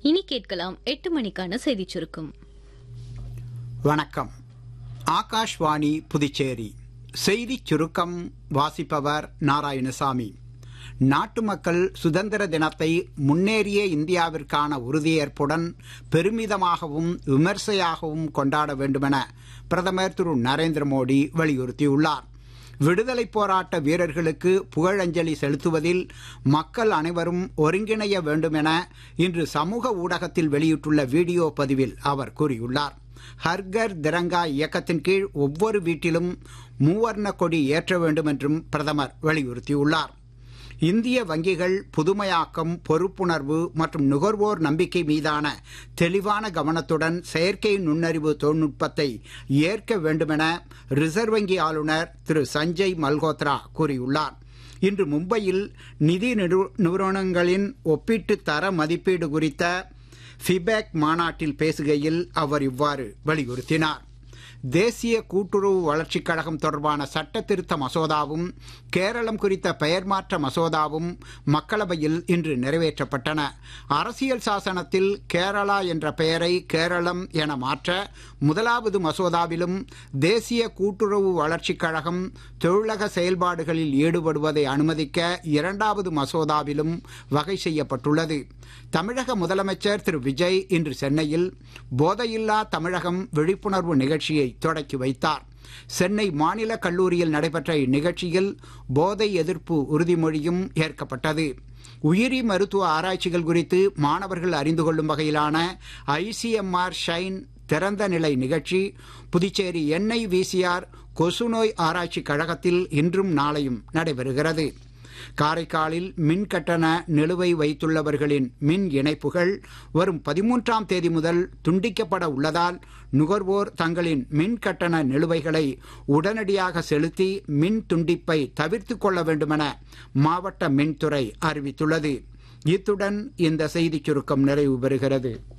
இனி கேட்கலாம் எட்டு மணிக்கான செய்திச் சுருக்கம் வணக்கம் ஆகாஷ்வாணி புதுச்சேரி செய்திச் சுருக்கம் வாசிப்பவர் நாராயணசாமி நாட்டு மக்கள் சுதந்திர தினத்தை முன்னேறிய இந்தியாவிற்கான உறுதியேற்புடன் பெருமிதமாகவும் விமர்சையாகவும் கொண்டாட வேண்டுமென பிரதமர் திரு நரேந்திர மோடி வலியுறுத்தியுள்ளார் விடுதலை போராட்ட வீரர்களுக்கு புகழஞ்சலி செலுத்துவதில் மக்கள் அனைவரும் ஒருங்கிணைய வேண்டுமென இன்று சமூக ஊடகத்தில் வெளியிட்டுள்ள வீடியோ பதிவில் அவர் கூறியுள்ளார் ஹர்கர் திரங்கா இயக்கத்தின் கீழ் ஒவ்வொரு வீட்டிலும் மூவர்ண கொடி ஏற்ற வேண்டும் என்றும் பிரதமர் வலியுறுத்தியுள்ளார் இந்திய வங்கிகள் புதுமையாக்கம் பொறுப்புணர்வு மற்றும் நுகர்வோர் நம்பிக்கை மீதான தெளிவான கவனத்துடன் செயற்கை நுண்ணறிவு தொழில்நுட்பத்தை ஏற்க வேண்டுமென ரிசர்வ் வங்கி ஆளுநர் திரு சஞ்சய் மல்கோத்ரா கூறியுள்ளார் இன்று மும்பையில் நிதி நிறுவனங்களின் ஒப்பீட்டு தர மதிப்பீடு குறித்த ஃபிபேக் மாநாட்டில் பேசுகையில் அவர் இவ்வாறு வலியுறுத்தினார் தேசிய கூட்டுறவு வளர்ச்சிக் கழகம் தொடர்பான சட்ட திருத்த மசோதாவும் கேரளம் குறித்த பெயர் மாற்ற மசோதாவும் மக்களவையில் இன்று நிறைவேற்றப்பட்டன அரசியல் சாசனத்தில் கேரளா என்ற பெயரை கேரளம் என மாற்ற முதலாவது மசோதாவிலும் தேசிய கூட்டுறவு வளர்ச்சிக் கழகம் தொழிலக செயல்பாடுகளில் ஈடுபடுவதை அனுமதிக்க இரண்டாவது மசோதாவிலும் வகை செய்யப்பட்டுள்ளது தமிழக முதலமைச்சர் திரு விஜய் இன்று சென்னையில் போதையில்லா தமிழகம் விழிப்புணர்வு நிகழ்ச்சியை தொடக்கி வைத்தார் சென்னை மாநில கல்லூரியில் நடைபெற்ற இந்நிகழ்ச்சியில் போதை எதிர்ப்பு உறுதிமொழியும் ஏற்கப்பட்டது உயிரி மருத்துவ ஆராய்ச்சிகள் குறித்து மாணவர்கள் அறிந்து கொள்ளும் வகையிலான ஐசிஎம்ஆர் ஷைன் திறந்த நிலை நிகழ்ச்சி புதுச்சேரி எண்ணெய் விசிஆர் கொசுநோய் ஆராய்ச்சி கழகத்தில் இன்றும் நாளையும் நடைபெறுகிறது காரைக்காலில் மின் கட்டண நிலுவை வைத்துள்ளவர்களின் மின் இணைப்புகள் வரும் பதிமூன்றாம் தேதி முதல் துண்டிக்கப்பட உள்ளதால் நுகர்வோர் தங்களின் மின் கட்டண நிலுவைகளை உடனடியாக செலுத்தி மின் துண்டிப்பை தவிர்த்து கொள்ள வேண்டுமென மாவட்ட மின்துறை அறிவித்துள்ளது இத்துடன் இந்த செய்திச் சுருக்கம் நிறைவு பெறுகிறது